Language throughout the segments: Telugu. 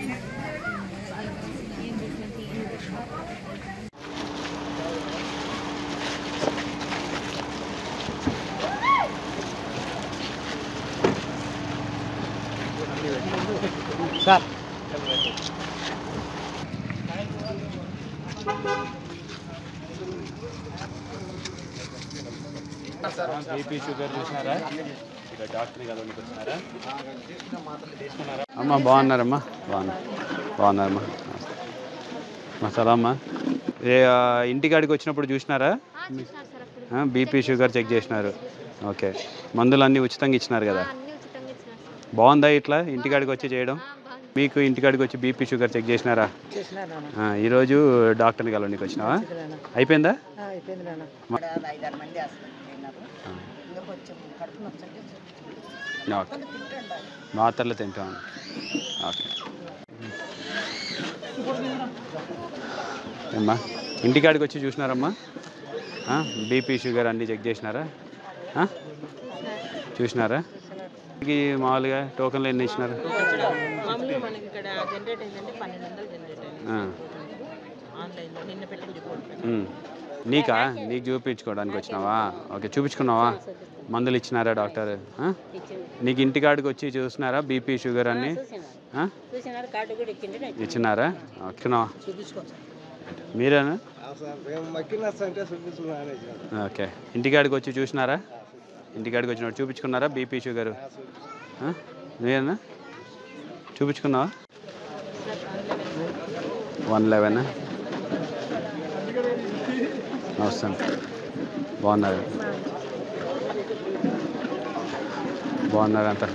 సార్ బీపీ షుగర్ చూసినారా ఇక్కడ డాక్టర్ కదా వచ్చినారా అమ్మా బాగున్నారమ్మా బాగున్నా బాగున్నారమ్మా మా సలామ్మా ఏ ఆ, ఇంటికాడికి వచ్చినప్పుడు చూసినారా బీపీ షుగర్ చెక్ చేసినారు ఓకే మందులు అన్నీ ఉచితంగా ఇచ్చినారు కదా బాగుందా ఇట్లా ఇంటికాడికి వచ్చి చేయడం మీకు ఇంటికాడికి వచ్చి బీపీ షుగర్ చెక్ చేసినారా ఆ, ఈరోజు డాక్టర్ని కలవడానికి వచ్చినావా అయిపోయిందా అయిపోయింది నాన్న మ- ఐదారు మంది హాస్పిటల్ ఇంకా కొంచెం కడుపు నొచ్చంటే ఓకే మాత్రలు తింటాం ఓకే ఏమ్మా ఇంటికాడికి వచ్చి చూసినారమ్మా బీపీ షుగర్ అన్నీ చెక్ చేసినారా ఆ? చూసినారా ఇది మామూలుగా టోకన్లు ఎన్ని ఇచ్చినారు మామూలుగా మనకి ఇక్కడ జనరేట్ అయిందంటే పన్నెండు వందలు జనరేట్ అయింది ఆ. ఆన్లైన్లో నిన్న పెట్టిన రిపోర్ట్ ఉమ్. నీకా నీకు చూపించుకోవడానికి వచ్చినావా ఓకే చూపించుకున్నావా మందులు ఇచ్చినారా డాక్టర్ ఆ? నీకు ఇంటికాడికి వచ్చి చూసినారా బీపీ షుగర్ అన్నీ ఆ? చూసినారు కార్డు కూడా ఇచ్చిండే ఇచ్చినారా ఓకేనా చూపించుకోవచ్చు మీరేనా మేము మక్కినస్ అంటే చూపించుకున్నాను ఓకే ఇంటికాడికి వచ్చి చూసినారా ఇంటికాడికి వచ్చినప్పుడు చూపించుకున్నారా బీపీ షుగర్ మీరేనా చూపించుకున్నావా వన్ లెవెన్ వస్తాను బాగున్నారు బాగున్నారు అంతా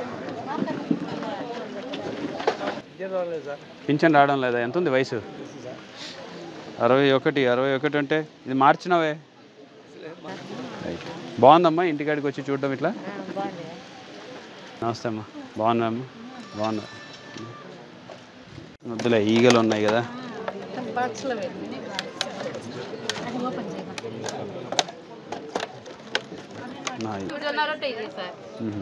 పింఛన్ రావడం లేదా ఎంత ఉంది వయసు అరవై ఒకటి అరవై ఒకటి అంటే ఇది మార్చినవే రైట్. బాగుందమ్మా ఇంటికాడికి వచ్చి చూడడం ఇట్లా బాగుంది నమస్తే అమ్మా బాగున్నామ్మా బాగున్నా వద్దులే ఈగలు ఉన్నాయి కదా బాక్స్లో నాయి. మ్మ్.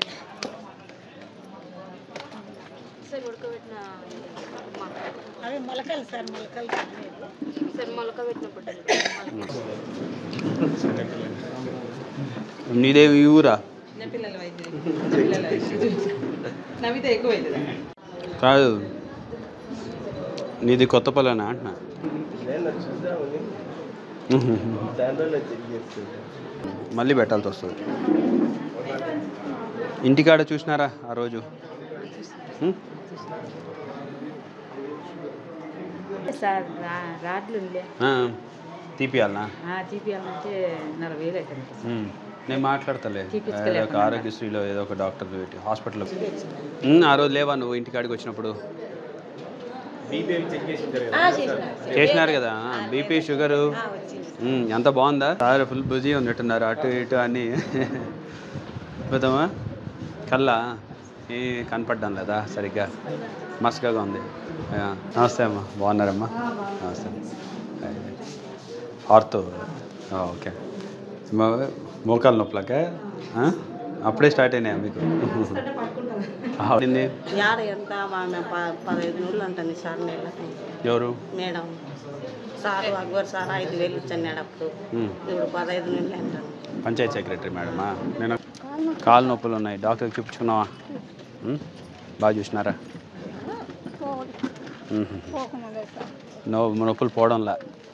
సార్ ఉడకబెట్టిన అవి మొలకలు సార్ మొలకలు సార్ మొలక పెట్టిన పొట్టలు నీదేమి ఈ ఊరా పిల్లల వైద్యులు పిల్లల వైద్యులు నవ్వితే ఎక్కువ అవుతుంది కాదు నీది కొత్త పొలనా అంటున్నా మళ్ళీ పెట్టాల్సి వస్తుంది ఇంటికాడ చూసినారా ఆ రోజు ఉమ్? సార్ రా- రాడ్లు ఉండే ఆ, తీపియాలనా తీపియాలంటే నలభై వేలు అవుతుంది ఉమ్. నేను మాట్లాడతలే తీపిచ్చుకోలేకుండా ఏదో ఒక ఆరోగ్యశ్రీలో ఏదో ఒక డాక్టర్ పెట్టి హాస్పిటల్లో ఉమ్, ఆ రోజు లేవా నువ్వు ఇంటికాడికి వచ్చినప్పుడు చేసినారు కదా బీపీ షుగరు ఉమ్, ఎంత బాగుందా సార్ ఫుల్ బిజీ ఉన్నట్టున్నారు అటు ఇటు అని పోతామా కల్లా ఏ కనపడ్డాం లేదా సరిగ్గా మస్కగా ఉంది ఆ, నమస్తే అమ్మా బాగున్నారమ్మా నమస్తే ఆర్తో ఆ, ఓకే మో- మోకాలు నొప్పులక అప్పుడే స్టార్ట్ అయినాయా మీకు ఆవిడింది యాడ ఎంత ఆమె ప- పదహైదు నూళ్ళు అంటుంది సార్ నెలకి ఎవరు మేడం సార్ అక్బర్ సార్ ఐదు వేలు ఇచ్చాడు అప్పుడు ఉమ్. ఇప్పుడు పదహైదు నూళ్ళు అంటాను పంచాయత్ సెక్రటరీ మేడమా నేను కాలు నొప్పులు ఉన్నాయి డాక్టర్కి చూపించుకున్నావా ఉమ్? బాగా చూసినారా ఉహు. నో నొప్పులు పోవడంలా